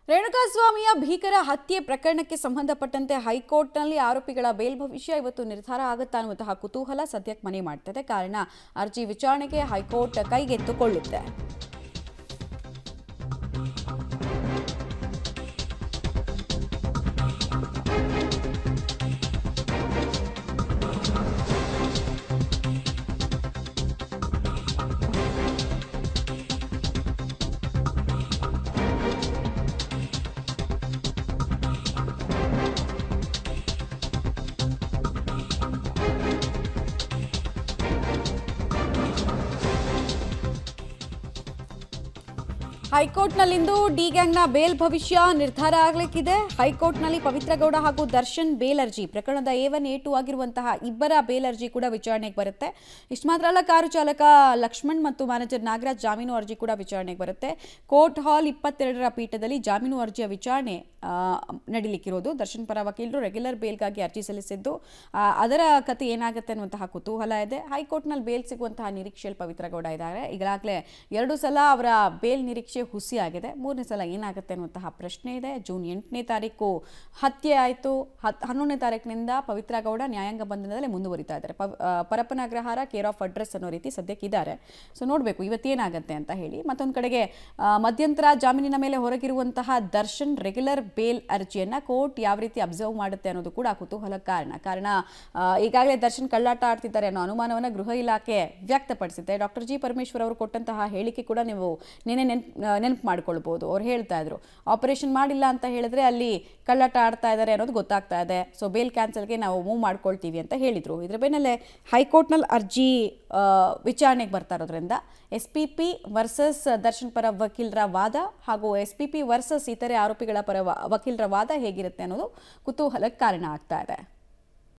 ರೇಣುಕಾಸ್ವಾಮಿಯ ಭೀಕರ ಹತ್ಯೆ ಪ್ರಕರಣಕ್ಕೆ ಸಂಬಂಧಪಟ್ಟಂತೆ ಹೈಕೋರ್ಟ್ನಲ್ಲಿ ಆರೋಪಿಗಳ ಬೇಲ್ ಭವಿಷ್ಯ ಇವತ್ತು ನಿರ್ಧಾರ ಆಗುತ್ತಾ ಅನ್ನುವಂತಹ ಕುತೂಹಲ ಸದ್ಯಕ್ಕೆ ಮನೆ ಮಾಡ್ತಿದೆ ಕಾರಣ ಅರ್ಜಿ ವಿಚಾರಣೆಗೆ ಹೈಕೋರ್ಟ್ ಕೈಗೆತ್ತಿಕೊಳ್ಳುತ್ತೆ ಹೈಕೋರ್ಟ್ನಲ್ಲಿಂದು ಡಿ ಗ್ಯಾಂಗ್ನ ಬೇಲ್ ಭವಿಷ್ಯ ನಿರ್ಧಾರ ಆಗಲಿಕ್ಕಿದೆ ಹೈಕೋರ್ಟ್ನಲ್ಲಿ ಪವಿತ್ರ ಗೌಡ ಹಾಗೂ ದರ್ಶನ್ ಬೇಲ್ ಅರ್ಜಿ ಪ್ರಕರಣದ ಎ ಒನ್ ಎ ಟು ಆಗಿರುವಂತಹ ಇಬ್ಬರ ಬೇಲ್ ಅರ್ಜಿ ಕೂಡ ವಿಚಾರಣೆಗೆ ಬರುತ್ತೆ ಇಷ್ಟು ಮಾತ್ರ ಅಲ್ಲ ಕಾರು ಚಾಲಕ ಲಕ್ಷ್ಮಣ್ ಮತ್ತು ಮ್ಯಾನೇಜರ್ ನಾಗರಾಜ್ ಜಾಮೀನು ಅರ್ಜಿ ಕೂಡ ವಿಚಾರಣೆಗೆ ಬರುತ್ತೆ ಕೋರ್ಟ್ ಹಾಲ್ ಇಪ್ಪತ್ತೆರಡರ ಪೀಠದಲ್ಲಿ ಜಾಮೀನು ಅರ್ಜಿಯ ವಿಚಾರಣೆ ಆ, ನಡೀಲಿಕ್ಕಿರೋದು ದರ್ಶನ್ ಪರ ವಕೀಲರು ರೆಗ್ಯುಲರ್ ಬೇಲ್ಗಾಗಿ ಅರ್ಜಿ ಸಲ್ಲಿಸಿದ್ದು ಆ, ಅದರ ಕತೆ ಏನಾಗುತ್ತೆ ಅನ್ನುವಂತಹ ಕುತೂಹಲ ಇದೆ ಹೈಕೋರ್ಟ್ನಲ್ಲಿ ಬೇಲ್ ಸಿಗುವಂತಹ ನಿರೀಕ್ಷೆಯಲ್ಲಿ ಪವಿತ್ರ ಗೌಡ ಇದ್ದಾರೆ ಈಗಾಗಲೇ ಎರಡು ಸಲ ಅವರ ಬೇಲ್ ನಿರೀಕ್ಷೆ ಹುಸಿಯಾಗಿದೆ ಮೂರನೇ ಸಲ ಏನಾಗುತ್ತೆ ಅನ್ನುವಂತಹ ಪ್ರಶ್ನೆ ಇದೆ ಜೂನ್ ಎಂಟನೇ ತಾರೀಕು ಹತ್ಯೆ ಆಯಿತು ಹತ್ ಹನ್ನೊಂದನೇ ತಾರೀಕಿನಿಂದ ಪವಿತ್ರ ಗೌಡ ನ್ಯಾಯಾಂಗ ಬಂಧನದಲ್ಲಿ ಮುಂದುವರಿತಾ ಇದ್ದಾರೆ ಪವ್ ಆ, Parappana Agrahara care of address ಅನ್ನೋ ರೀತಿ ಸದ್ಯಕ್ಕೆ ಇದ್ದಾರೆ ಸೊ ನೋಡಬೇಕು ಇವತ್ತೇನಾಗುತ್ತೆ ಅಂತ ಹೇಳಿ ಮತ್ತೊಂದು ಕಡೆಗೆ ಆ, ಮಧ್ಯಂತರ ಜಾಮೀನಿನ ಮೇಲೆ ಹೊರಗಿರುವಂತಹ ದರ್ಶನ್ ರೆಗ್ಯುಲರ್ ಬೇಲ್ ಅರ್ಜಿಯನ್ನ ಕೋರ್ಟ್ ಯಾವ ರೀತಿ ಅಬ್ಸರ್ವ್ ಮಾಡುತ್ತೆ ಅನ್ನೋದು ಕೂಡ ಕುತೂಹಲ ಕಾರಣ ಕಾರಣ ಆ, ಈಗಾಗಲೇ ದರ್ಶನ್ ಕಳ್ಳಾಟ ಆಡ್ತಿದ್ದಾರೆ ಅನ್ನೋ ಅನುಮಾನವನ್ನು ಗೃಹ ಇಲಾಖೆ ವ್ಯಕ್ತಪಡಿಸಿದೆ ಡಾಕ್ಟರ್ ಜಿ ಪರಮೇಶ್ವರ್ ಅವರು ಕೊಟ್ಟಂತಹ ಹೇಳಿಕೆ ಕೂಡ ನೀವು ನೆನೆ ನೆನ್ಪು ನೆನಪು ಮಾಡ್ಕೊಳ್ಬೋದು ಅವ್ರು ಹೇಳ್ತಾ ಇದ್ರು ಆಪರೇಷನ್ ಮಾಡಿಲ್ಲ ಅಂತ ಹೇಳಿದ್ರೆ ಅಲ್ಲಿ ಕಳ್ಳಾಟ ಆಡ್ತಾ ಇದ್ದಾರೆ ಅನ್ನೋದು ಗೊತ್ತಾಗ್ತಾ ಇದೆ ಸೊ ಬೇಲ್ ಕ್ಯಾನ್ಸಲ್ಗೆ ನಾವು ಮೂವ್ ಮಾಡ್ಕೊಳ್ತೀವಿ ಅಂತ ಹೇಳಿದರು ಇದ್ರ ಬೆನ್ನಲ್ಲೇ ಹೈಕೋರ್ಟ್ನಲ್ಲಿ ಅರ್ಜಿ ಆ, ವಿಚಾರಣೆಗೆ ಬರ್ತಾ ಇರೋದ್ರಿಂದ S P P versus Darshan ಪರ ವಕೀಲರ ವಾದ ಹಾಗೂ ಎಸ್ ಪಿ ಪಿ ವರ್ಸಸ್ ಇತರೆ ಆರೋಪಿಗಳ ಪರ ವ- ವಕೀಲರ ವಾದ ಹೇಗಿರುತ್ತೆ ಅನ್ನೋದು ಕುತೂಹಲಕ್ಕೆ ಕಾರಣ ಆಗ್ತಾ ಇದೆ